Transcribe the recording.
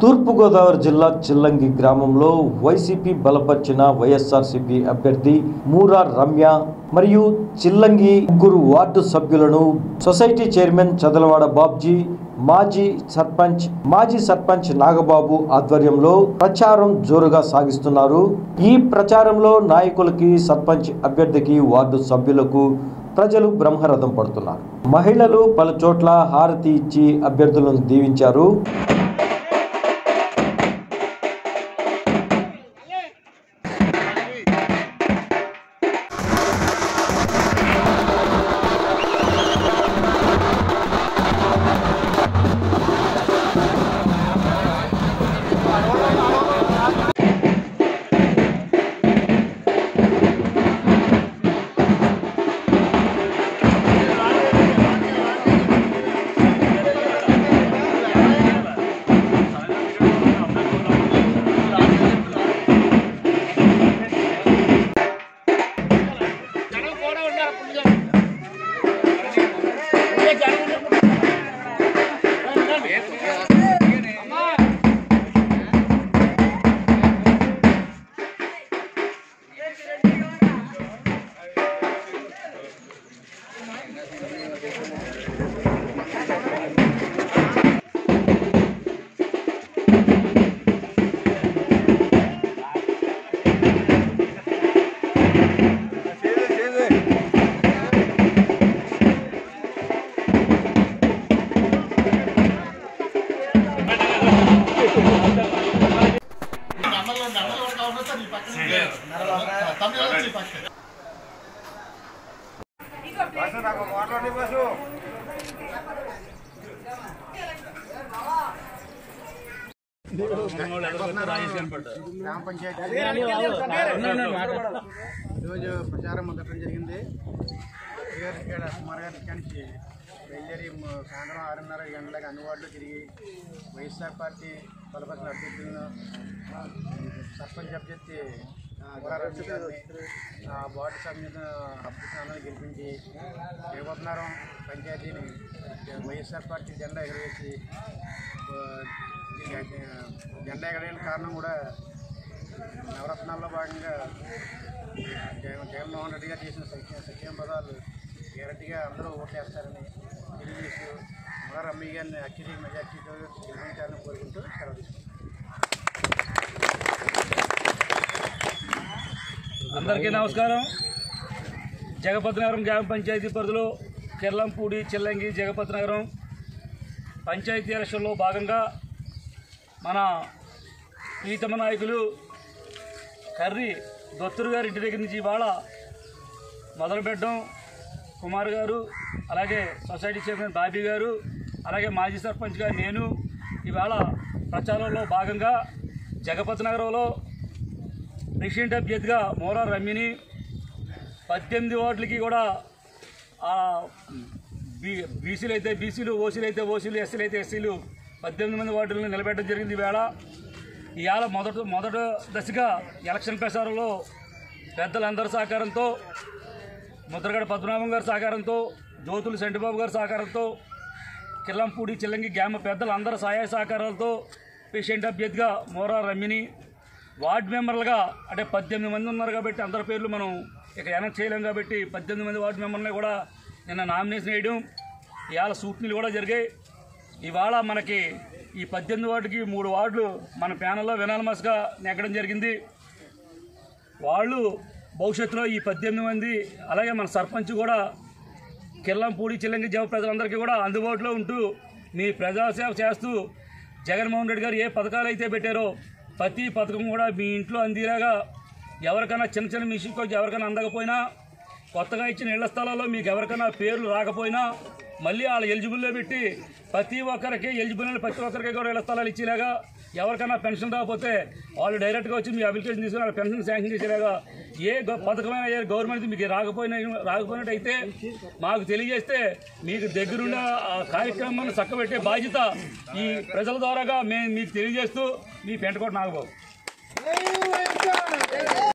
తూర్పుగోదావరి జిల్లా చిల్లంగి గ్రామంలో వైసీపీ బలపరిచిన వైఎస్ఆర్సీపీ అభ్యర్థి మూరా రమ్య మరియు చిల్లంగి ముగ్గురు వార్డు సభ్యులను సొసైటీ చైర్మన్ చదలవాడ బాబ్జీ మాజీ సర్పంచ్ మాజీ సర్పంచ్ నాగబాబు ఆధ్వర్యంలో ప్రచారం జోరుగా సాగిస్తున్నారు ఈ ప్రచారంలో నాయకులకి సర్పంచ్ అభ్యర్థికి వార్డు సభ్యులకు ప్రజలు బ్రహ్మరథం పడుతున్నారు మహిళలు పలు చోట్ల హారతి ఇచ్చి అభ్యర్థులను దీవించారు జనం కూడా ఉన్నారు పులిగా పులిగా జనం ఉన్నారు. అమ్మా నెమలు నెమలు కావాలి నీ పక్కన తమిళ వచ్చి పక్కన గ్రామ పంచాయతీ ఈరోజు ప్రచారం మొదలడం జరిగింది ఇక్కడ ఇక్కడ సుమారుగా ఇక్కడి నుంచి బయలుదేరి మ- సాయంత్రం ఆరున్నర గంటలకు అన్ని వార్డులు తిరిగి వైఎస్ఆర్ పార్టీ బలపరిచిన అభ్యర్థులను సర్పంచ్ అభ్యర్థి ఊరారెడ్డి గారిని, ఆ వార్డు సభ్యుల అభ్యర్థులను గెలిపించి రేపొద్దునారం పంచాయతీని వైఎస్ఆర్ పార్టీ జెండా ఎగరవేసి ఆ, దీనికి, ఆ, జెండా ఎగరేయడానికి కారణం కూడా నవరత్నాల్లో భాగంగా జగన్ జగన్మోహన్ రెడ్డి గారు చేసిన సంక్షేమ సంక్షేమ పదాలు గ్యారంటీగా అందరూ ఓట్లేస్తారని తెలియజేస్తూ మగ రమ్మి గారిని అత్యధిక మెజార్టీతో గెలిపించాలని కోరుకుంటూ సెలవు తీసుకుంటాం అందరికీ నమస్కారం జగపతినగరం గ్రామ పంచాయతీ పరిధిలో కిర్లంపూడి చిల్లంగి జగపతినగరం పంచాయతీ ఎలక్షన్లో భాగంగా మన ప్రీతమ నాయకులు కర్రి దొత్తూరు గారి ఇంటి దగ్గర నుంచి ఇవాళ మొదలు పెట్టడం కుమార్ గారు అలాగే సొసైటీ చైర్మన్ బాబీ గారు అలాగే మాజీ సర్పంచ్ గారు నేను ఇవాళ ప్రచారంలో భాగంగా జగపతి నగరంలో ప్రెసిడెంట్ అభ్యర్థిగా మోరా రమ్మిని పద్దెనిమిది వార్డులకి కూడా ఆ, బీ బీసీలు అయితే బీసీలు ఓసీలు అయితే ఓసీలు ఎస్సీలు అయితే ఎస్సీలు పద్దెనిమిది మంది వార్డులను నిలబెట్టడం జరిగింది ఈవేళ ఇవాళ మొదట మొదట దశగా ఎలక్షన్ ప్రచారంలో పెద్దలందరి సహకారంతో ముద్రగడ పద్మనాభం గారి సహకారంతో జ్యోతులు సెంటిబాబు గారి సహకారంతో కిల్లంపూడి చిల్లంగి గ్రామ పెద్దలు అందరి సహాయ సహకారాలతో పేషెంట్ అభ్యర్థిగా మోరా రమ్మిని వార్డు మెంబర్లుగా అంటే పద్దెనిమిది మంది ఉన్నారు కాబట్టి అందరి పేర్లు మనం ఇక వెనక్కి చేయలేం కాబట్టి పద్దెనిమిది మంది వార్డు మెంబర్లని కూడా నిన్న నామినేషన్ వేయడం ఇవాళ సూట్నీలు కూడా జరిగాయి ఇవాళ మనకి ఈ పద్దెనిమిది వార్డుకి మూడు వార్డులు మన ప్యానల్లో వినాలమస్గా నెగ్గడం జరిగింది వాళ్ళు భవిష్యత్తులో ఈ పద్దెనిమిది మంది అలాగే మన సర్పంచ్ కూడా కిల్లంపూడి చిల్లంగి జవ ప్రజలందరికీ కూడా అందుబాటులో ఉంటూ మీ ప్రజాసేవ చేస్తూ జగన్మోహన్ రెడ్డి గారు ఏ పథకాలు అయితే పెట్టారో ప్రతి పథకం కూడా మీ ఇంట్లో అందేలాగా ఎవరికైనా చిన్న చిన్న మిషన్కి ఎవరికైనా అందకపోయినా కొత్తగా ఇచ్చిన ఇళ్ల స్థలాల్లో మీకు ఎవరికైనా పేర్లు రాకపోయినా మళ్ళీ వాళ్ళ ఎలిజిబుల్లో పెట్టి ప్రతి ఒక్కరికి ఎలిజిబుల్ అయిన ప్రతి ఒక్కరికి కూడా ఇళ్ల స్థలాలు ఇచ్చేలాగా ఎవరికైనా పెన్షన్ రాకపోతే వాళ్ళు డైరెక్ట్గా వచ్చి మీ అప్లికేషన్ తీసుకుని వాళ్ళ పెన్షన్ శాంక్షన్ చేసేలాగా ఏ గ- పథకమైన ఏ గవర్నమెంట్ మీకు రాకపోయినా రాకపోయినట్టయితే మాకు తెలియజేస్తే మీకు దగ్గరున్న ఆ కార్యక్రమాన్ని చక్కబెట్టే బాధ్యత ఈ ప్రజల ద్వారాగా మేము మీకు తెలియజేస్తూ మీ పెంటకోట నాగబాబు